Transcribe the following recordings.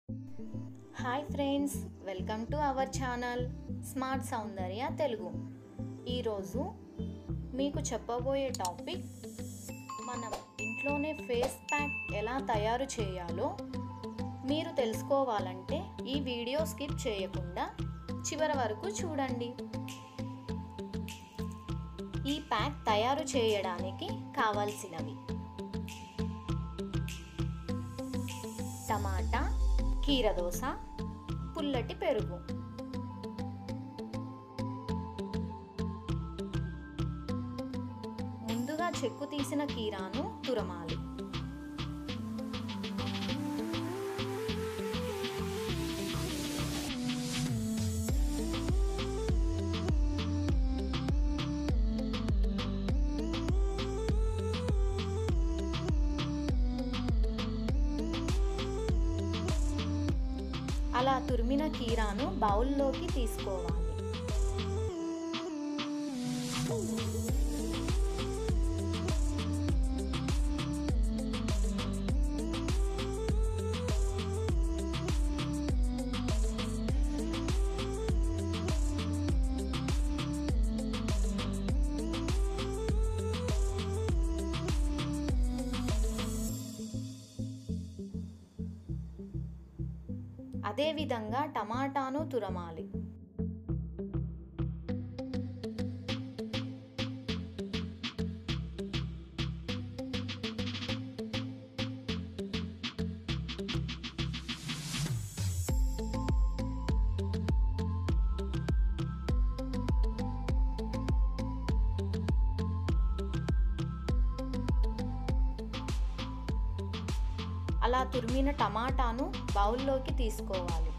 hi friends welcome to our channel smart Soundarya Telugu ఈరోజు మీకు చెప్పబోయే టాపిక్ మనం ఇంట్లోనే ఫేస్ ప్యాక్ ఎలా తయారు చేయాలో మీరు తెలుసుకోవాలంటే ఈ వీడియో స్కిప్ చేయకుండా చివరి వరకు చూడండి ఈ ప్యాక్ తయారు చేయడానికి కావాల్సినవి టమాటా కీరదోస పుల్లటి పెరుగు ముందుగా చెక్కు తీసిన కీరాను తురమాలి అలా తురిమిన కీరాను బౌల్లోకి తీసుకోవాలి అదేవిధంగా టమాటాను తురమాలి అలా తురిమిన టమాటాను బౌల్లోకి తీసుకోవాలి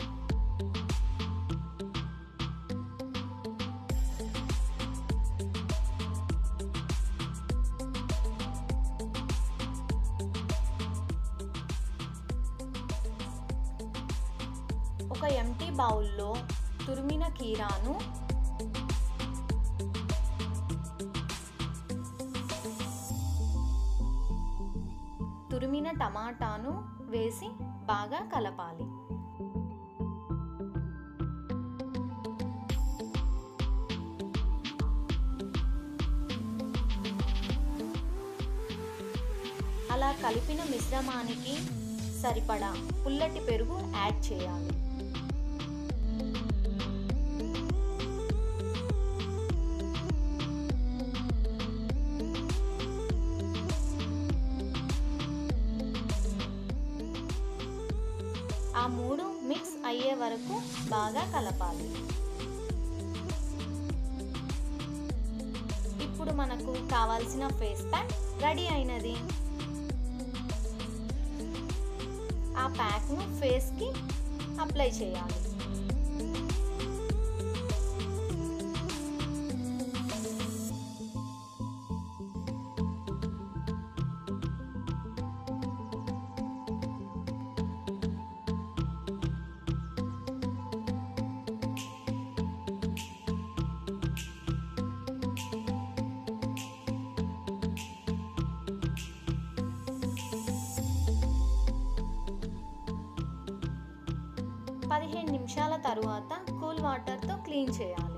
ఒక ఎంటీ బౌల్లో తురిమిన కీరాను తురిమిన టమాటాను వేసి బాగా కలపాలి అలా కలిపిన మిశ్రమానికి సరిపడా పుల్లటి పెరుగు యాడ్ చేయాలి ఆ మూడు మిక్స్ అయ్యే వరకు బాగా కలపాలి ఇప్పుడు మనకు కావాల్సిన ఫేస్ ప్యాక్ రెడీ అయినది ఆ ప్యాక్ను ఫేస్కి అప్లై చేయాలి పదిహేను నిమిషాల తరువాత కూల్ వాటర్తో క్లీన్ చేయాలి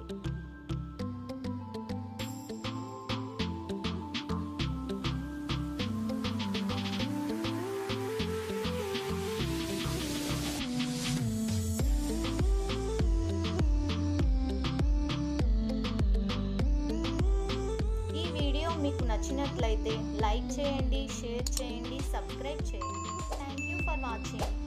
ఈ వీడియో మీకు నచ్చినట్లయితే లైక్ చేయండి షేర్ చేయండి సబ్స్క్రైబ్ చేయండి థ్యాంక్ యూ ఫర్ వాచింగ్